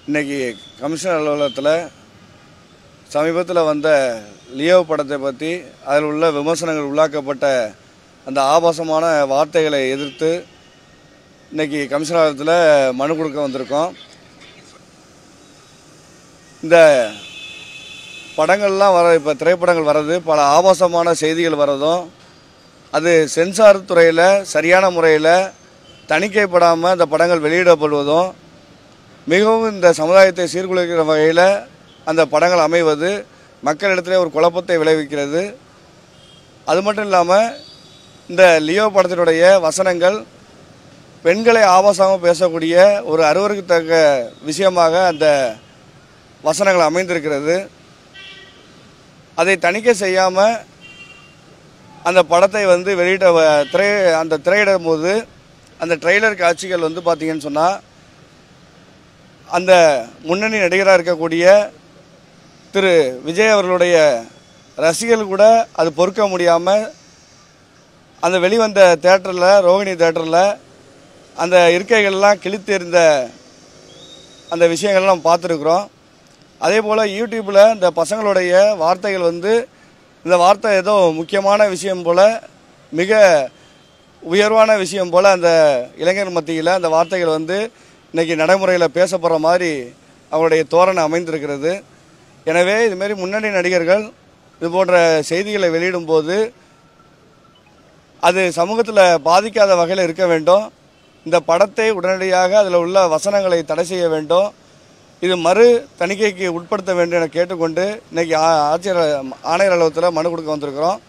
இன்னைக்கு கமிஷனர் அலுவலகத்தில் சமீபத்தில் வந்த லியோ படத்தை பற்றி அதில் உள்ள விமர்சனங்கள் உள்ளாக்கப்பட்ட அந்த ஆபாசமான வார்த்தைகளை எதிர்த்து இன்னைக்கு கமிஷனர் அலுவலகத்தில் மனு கொடுக்க வந்திருக்கோம் இந்த படங்கள்லாம் வர இப்போ திரைப்படங்கள் வர்றது பல ஆபாசமான செய்திகள் வர்றதும் அது சென்சார் துறையில் சரியான முறையில் தணிக்கைப்படாமல் அந்த படங்கள் வெளியிடப்படுவதும் மிகவும் இந்த சமுதாயத்தை சீர்குலைக்கிற வகையில் அந்த படங்கள் அமைவது மக்களிடத்திலே ஒரு குழப்பத்தை விளைவிக்கிறது அது மட்டும் இல்லாமல் இந்த லியோ படத்தினுடைய வசனங்கள் பெண்களை ஆபாசமாக பேசக்கூடிய ஒரு அருவருக்கத்தக்க விஷயமாக அந்த வசனங்கள் அமைந்திருக்கிறது அதை தணிக்கை செய்யாமல் அந்த படத்தை வந்து வெளியிட்ட வ- திரை அந்த திரையிடும் போது அந்த ட்ரெய்லர் காட்சிகள் வந்து பார்த்தீங்கன்னு சொன்னால் அந்த முன்னணி நடிகராக இருக்கக்கூடிய திரு விஜய் அவர்களுடைய ரசிகர்கள் கூட அது பொறுக்க முடியாமல் அந்த வெளிவந்த தேட்டரில் ரோகிணி தேட்டரில் அந்த இருக்கைகள்லாம் கிழித்து இருந்த அந்த விஷயங்கள்லாம் பார்த்துருக்குறோம் அதே போல் யூடியூப்பில் இந்த பசங்களுடைய வார்த்தைகள் வந்து இந்த வார்த்தை ஏதோ முக்கியமான விஷயம் போல் மிக உயர்வான விஷயம் போல் அந்த இளைஞர் மத்தியில் அந்த வார்த்தைகள் வந்து இன்றைக்கி நடைமுறையில் பேசப்படுற மாதிரி அவருடைய தோரணை அமைந்திருக்கிறது எனவே இதுமாரி முன்னணி நடிகர்கள் இது போன்ற செய்திகளை வெளியிடும்போது அது சமூகத்தில் பாதிக்காத வகையில் இருக்க வேண்டும் இந்த படத்தை உடனடியாக அதில் உள்ள வசனங்களை தடை செய்ய வேண்டும் இது மறு தணிக்கைக்கு உட்படுத்த வேண்டும் என கேட்டுக்கொண்டு இன்னைக்கு ஆ- ஆட்சியர் ஆணையர் அலுவலகத்தில் மனு கொடுக்க வந்திருக்கிறோம்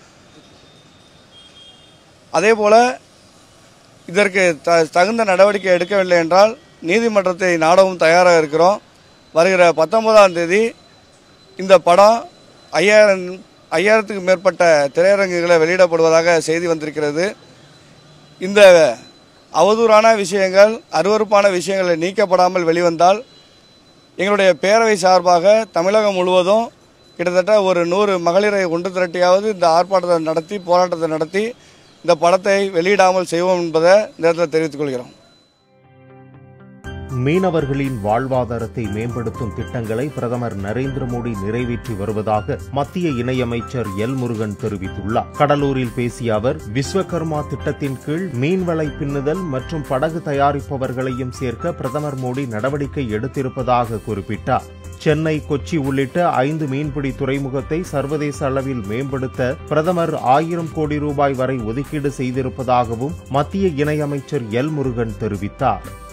அதே போல் இதற்கு த தகுந்த நடவடிக்கை எடுக்கவில்லை என்றால் நீதிமன்றத்தை நாடவும் தயாராக இருக்கிறோம் வருகிற பத்தொன்பதாம் தேதி இந்த படம் ஐயாயிரம் ஐயாயிரத்துக்கு மேற்பட்ட திரையரங்குகளை வெளியிடப்படுவதாக செய்தி வந்திருக்கிறது இந்த அவதூறான விஷயங்கள் அருவருப்பான விஷயங்களை நீக்கப்படாமல் வெளிவந்தால் எங்களுடைய பேரவை சார்பாக தமிழகம் முழுவதும் கிட்டத்தட்ட ஒரு நூறு மகளிரை ஒன்று திரட்டியாவது இந்த ஆர்ப்பாட்டத்தை நடத்தி போராட்டத்தை நடத்தி இந்த படத்தை வெளியிடாமல் செய்வோம் என்பதை இந்த இடத்துல தெரிவித்துக் கொள்கிறோம் மீனவர்களின் வாழ்வாதாரத்தை மேம்படுத்தும் திட்டங்களை பிரதமர் நரேந்திர மோடி நிறைவேற்றி வருவதாக மத்திய இணையமைச்சர் எல் முருகன் தெரிவித்துள்ளார் கடலூரில் பேசிய அவர் விஸ்வகர்மா திட்டத்தின் கீழ் மீன்வளை பின்னுதல் மற்றும் படகு தயாரிப்பவர்களையும் சேர்க்க பிரதமர் மோடி நடவடிக்கை எடுத்திருப்பதாக குறிப்பிட்டார் சென்னை கொச்சி உள்ளிட்ட ஐந்து மீன்பிடி துறைமுகத்தை சர்வதேச அளவில் மேம்படுத்த பிரதமர் ஆயிரம் கோடி ரூபாய் வரை ஒதுக்கீடு செய்திருப்பதாகவும் மத்திய இணையமைச்சர் எல் முருகன் தெரிவித்தார்